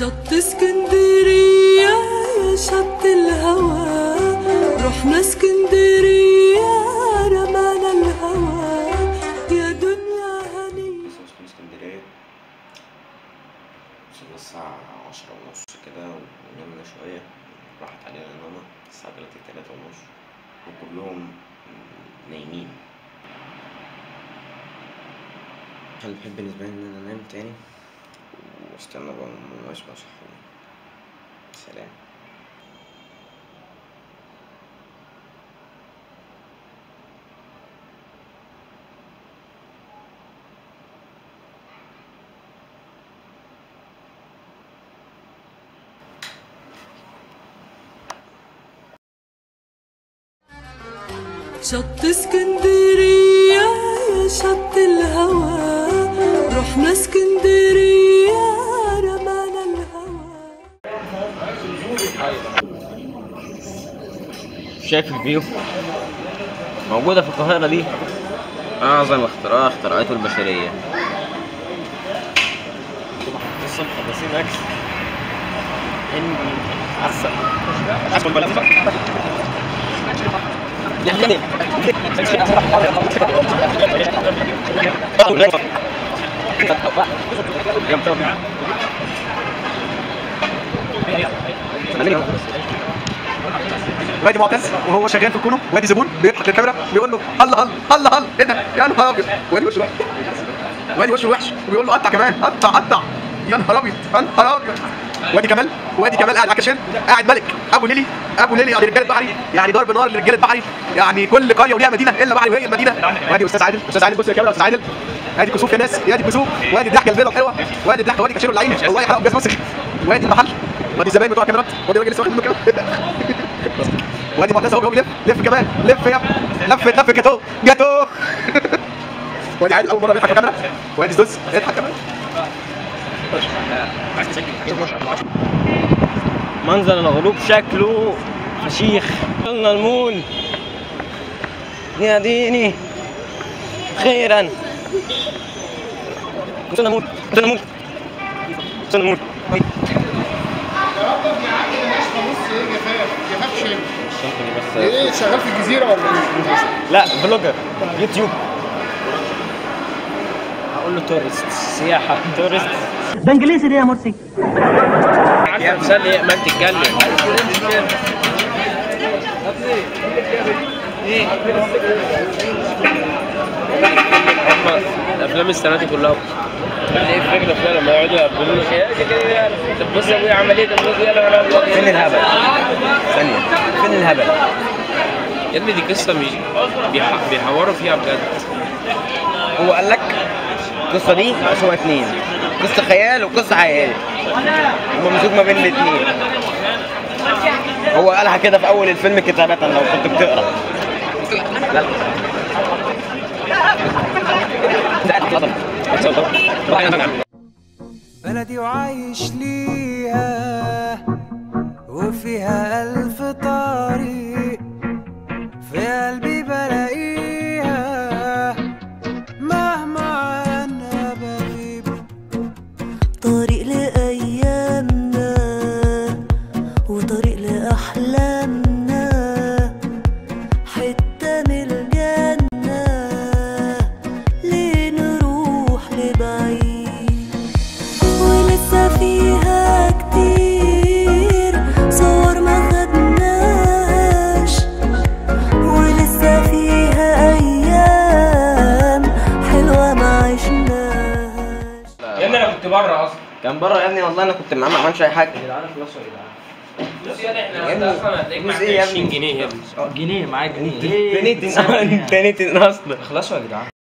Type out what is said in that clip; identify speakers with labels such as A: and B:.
A: شط اسكندرية يا شط الهوى رحنا اسكندرية رمانا الهوى يا دنيا هنية
B: لسه واصلين اسكندرية وصلنا الساعة عشرة ونص كده ونمنا شوية راحت علينا النومة الساعة دلوقتي تلاتة ونص وكلهم نايمين كان بحب بالنسبة لي إن أنا أنام تاني واستنى بقى مبقاش بقى صحوني سلام
A: شط اسكندرية يا شط الهوى رحنا اسكندرية رمانا الهوى
B: شايف الفيو موجودة في القاهرة دي أعظم اختراع اخترعته البشرية لسه مخلصين أكل إن أحسن أحسن بلد
C: وادي معتز وهو شغال في الكونو وادي زبون بيضحك للكاميرا بيقول له هلا هلا هلا هلا ايه ده يا نهار ابيض وادي وشه وحش وادي وشه وحش وبيقول له قطع كمان قطع قطع يا نهار ابيض يا نهار ابيض وادي كمال وادي كمال قاعد على الكاشير قاعد ملك ابو ليلي ابو ليلي يعني رجاله بحري يعني ضرب نار لرجاله بحري يعني كل قريه وليها مدينه الا بحري وهي المدينه وادي استاذ عادل استاذ عادل بص يا كاميرا استاذ عادل ادي كسوف يا ناس ادي كسوف وادي الضحكه البيضاء الحلوه وادي الضحكه وادي كاشير اللعين الله يحرقه بجاز مسخ وادي المحل وادي الزباين بتوع الكاميرات وادي الراجل لسه واخد منه كده وادي معتز اهو بيلف لف كمان لف يا ابني. لف لف جاتو جاتو وادي عادل اول مره بيضحك في الكاميرا وادي زوز اضحك كمان
B: منظر الغروب شكله فشيخ يلا المول يا ديني خيرا وصلنا مول وصلنا مول وصلنا مول
D: ايه شغال في الجزيره ولا ايه؟
B: لا بلوجر يوتيوب اقول له تورست سياحة تورست
E: ده انجليزي ليه يا مرسي؟
B: يا مسلي ما تتكلم افلام السنه دي كلها ايه الفكره فيها لما يقعدوا يقبلوا لك يا كده طب بص يا ابويا عمل ايه طب بص يلا انا فين الهبل؟ ثانيه فين الهبل؟ يا ابني دي قصه مش بيح- بيحوروا فيها بجد
F: هو قال لك القصه دي قسمها اتنين قصه خيال وقصه حقيقيه هما ممزوج ما بين الاتنين هو قالها كده في اول الفيلم كتابة لو كنت بتقرا لا
G: بلدي وعايش ليها وفيها ألف طريق في قلبي بلاقيها مهما عنها بغيب
A: طريق لأيامنا وطريق لأحلامنا حتة من الجنة ليه نروح لبعيد ولسه فيها كتير صور ما خدناش ولسه فيها أيام حلوة ما عشناش
B: يا ابني انا كنت بره اصلا
F: كان بره يا ابني والله انا كنت معاه ما عملش اي حاجه
B: بص يا ابني احنا
F: يا ابني،
B: اصلا هتلاقيك
F: فلوس
B: معاك
F: ايه يا
B: 20
F: ابني؟
B: جنيه يا ابني
E: جنيه معاك جنيه
F: تنيتن تنيتن اصلا
E: خلصوا يا جدعان